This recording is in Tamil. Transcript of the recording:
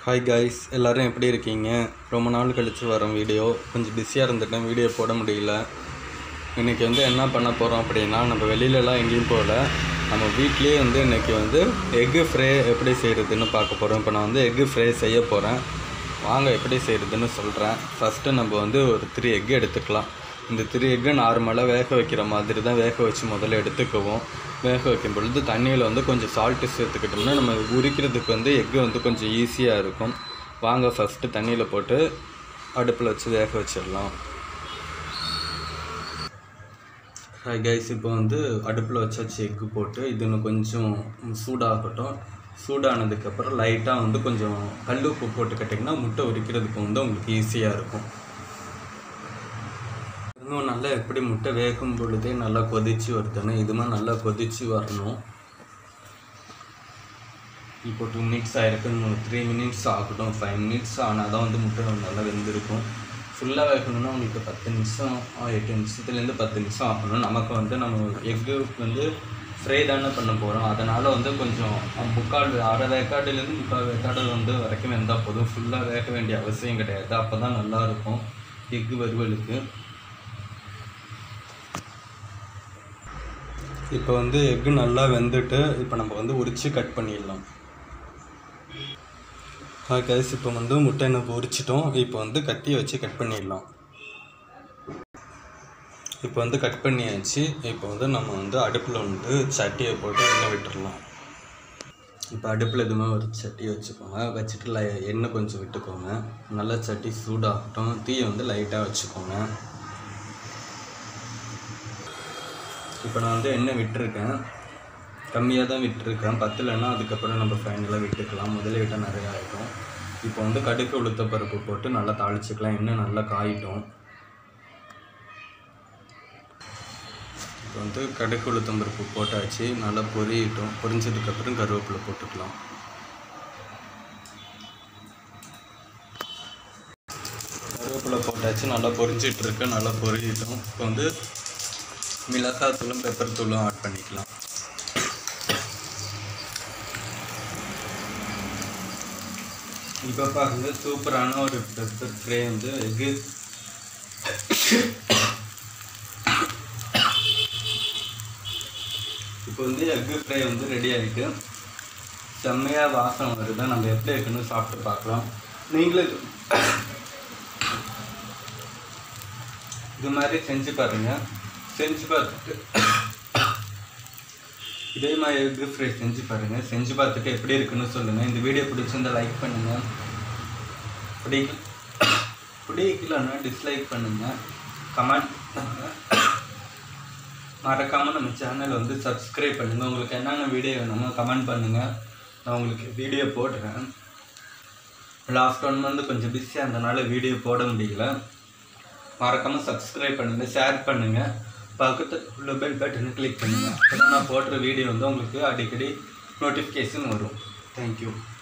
ஹாய் காய்ஸ் எல்லோரும் எப்படி இருக்கீங்க ரொம்ப நாள் கழித்து வரோம் வீடியோ கொஞ்சம் பிஸியாக இருந்துட்டேன் வீடியோ போட முடியல இன்றைக்கி வந்து என்ன பண்ண போகிறோம் அப்படின்னா நம்ம வெளியிலலாம் எங்கேயும் போகல நம்ம வீட்லேயே வந்து இன்றைக்கி வந்து எக்கு ஃப்ரை எப்படி செய்கிறதுன்னு பார்க்க போகிறோம் இப்போ நான் வந்து எக்கு ஃப்ரை செய்ய போகிறேன் வாங்க எப்படி செய்கிறதுன்னு சொல்கிறேன் ஃபஸ்ட்டு நம்ம வந்து ஒரு த்ரீ எக்கு எடுத்துக்கலாம் இந்த த்ரீ எக்கு நார்மலாக வேக வைக்கிற மாதிரி தான் வேக வச்சு முதல்ல எடுத்துக்குவோம் வேக வைக்கும் பொழுது தண்ணியில் வந்து கொஞ்சம் சால்ட்டு சேர்த்துக்கிட்டோம்னா நம்ம உரிக்கிறதுக்கு வந்து எக்கு வந்து கொஞ்சம் ஈஸியாக இருக்கும் வாங்க ஃபஸ்ட்டு தண்ணியில் போட்டு அடுப்பில் வச்சு வேக வச்சிடலாம் ஹாய் கைஸ் இப்போ வந்து அடுப்பில் வச்சாச்சு எக்கு போட்டு இது இன்னும் கொஞ்சம் சூடாகட்டும் சூடானதுக்கப்புறம் லைட்டாக வந்து கொஞ்சம் கல் உப்பு போட்டுக்கிட்டிங்கன்னா முட்டை உரிக்கிறதுக்கு வந்து உங்களுக்கு ஈஸியாக இருக்கும் இன்னும் நல்லா எப்படி முட்டை வேகும் பொழுதே நல்லா கொதிச்சு வருதுன்னு இதுமா நல்லா கொதிச்சு வரணும் இப்போ டூ மினிட்ஸ் ஆகிருக்கு இன்னும் த்ரீ மினிட்ஸ் ஆகட்டும் ஃபைவ் மினிட்ஸ் ஆனால் தான் வந்து முட்டை நல்லா வெந்திருக்கும் ஃபுல்லாக வேகணும்னா உங்களுக்கு பத்து நிமிஷம் ஆ, எட்டு நிமிஷத்துலேருந்து பத்து நிமிஷம் ஆகணும் நமக்கு வந்து நம்ம எக்கு வந்து ஃப்ரை தானே பண்ண போகிறோம் அதனால் வந்து கொஞ்சம் முக்கால் அரை வேக்காடுலேருந்து முக்கால் வேக்காடு வந்து வரைக்கும் வெந்தால் போதும் ஃபுல்லாக வேக வேண்டிய அவசியம் கிடையாது அப்போ தான் நல்லாயிருக்கும் எக்கு வறுவலுக்கு இப்போ வந்து எக்கு நல்லா வெந்துட்டு இப்போ நம்ம வந்து உரித்து கட் பண்ணிடலாம் கைஸ் இப்போ வந்து முட்டை நம்ம உரிச்சிட்டோம் இப்போ வந்து கத்தியை வச்சு கட் பண்ணிடலாம் இப்போ வந்து கட் பண்ணியாச்சு இப்போ வந்து நம்ம வந்து அடுப்பில் வந்து சட்டியை போட்டு எண்ணெய் விட்டுறலாம் இப்போ அடுப்பில் எதுவுமே ஒரு சட்டி வச்சுக்கோங்க வச்சுட்டு லை எண்ணெய் கொஞ்சம் விட்டுக்கோங்க நல்லா சட்டி சூடாகட்டும் தீயை வந்து லைட்டாக வச்சுக்கோங்க இப்போ நான் வந்து எண்ணெய் விட்டுருக்கேன் கம்மியாக தான் விட்டுருக்கேன் பத்தலைன்னா அதுக்கப்புறம் நம்ம ஃபைனலாக விட்டுக்கலாம் முதல்ல விட்டால் நிறையா ஆகிடும் இப்போ வந்து கடுகு உளுத்த பருப்பு போட்டு நல்லா தாளிச்சுக்கலாம் எண்ணெய் நல்லா காயிட்டும் இப்போ வந்து கடுகு உளுத்தம் பருப்பு போட்டாச்சு நல்லா பொரியட்டும் பொரிஞ்சதுக்கப்புறம் கருவேப்பிலை போட்டுக்கலாம் கருவேப்பிலை போட்டாச்சு நல்லா பொரிஞ்சிட்டு இருக்கு நல்லா பொரியட்டும் இப்போ வந்து மிளகாத்தூளும் பெப்பர் தூளும் ஆட் பண்ணிக்கலாம் இப்போ பாருங்க சூப்பரான ஒரு பெப்பர் ஃப்ரை வந்து எக்கு இப்போ வந்து எக்கு ஃப்ரை வந்து ரெடி ஆகிட்டு செம்மையாக வாசனை வருது நம்ம எப்படி இருக்குன்னு சாப்பிட்டு பார்க்கலாம் நீங்களே இது- இது மாதிரி செஞ்சு பாருங்கள் செஞ்சு பார்த்துட்டு இதே மாதிரி எக்கு ஃப்ரை செஞ்சு பாருங்கள் செஞ்சு பார்த்துட்டு எப்படி இருக்குன்னு சொல்லுங்கள் இந்த வீடியோ பிடிச்சிருந்தா லைக் பண்ணுங்கள் பிடிக்க பிடிக்கலன்னா டிஸ்லைக் பண்ணுங்கள் கமெண்ட் பண்ணுங்கள் மறக்காமல் நம்ம சேனல் வந்து சப்ஸ்கிரைப் பண்ணுங்கள் உங்களுக்கு என்னென்ன வீடியோ வேணுமோ கமெண்ட் பண்ணுங்கள் நான் உங்களுக்கு வீடியோ போடுறேன் லாஸ்ட் ஒன் மந்த் கொஞ்சம் பிஸியாக இருந்தனால வீடியோ போட முடியல மறக்காமல் சப்ஸ்கிரைப் பண்ணுங்கள் ஷேர் பண்ணுங்கள் பக்கத்தில் உள்ள பெல் பட்டனை கிளிக் பண்ணுங்கள் அப்போ நான் போடுற வீடியோ வந்து உங்களுக்கு அடிக்கடி நோட்டிஃபிகேஷன் வரும் தேங்க்யூ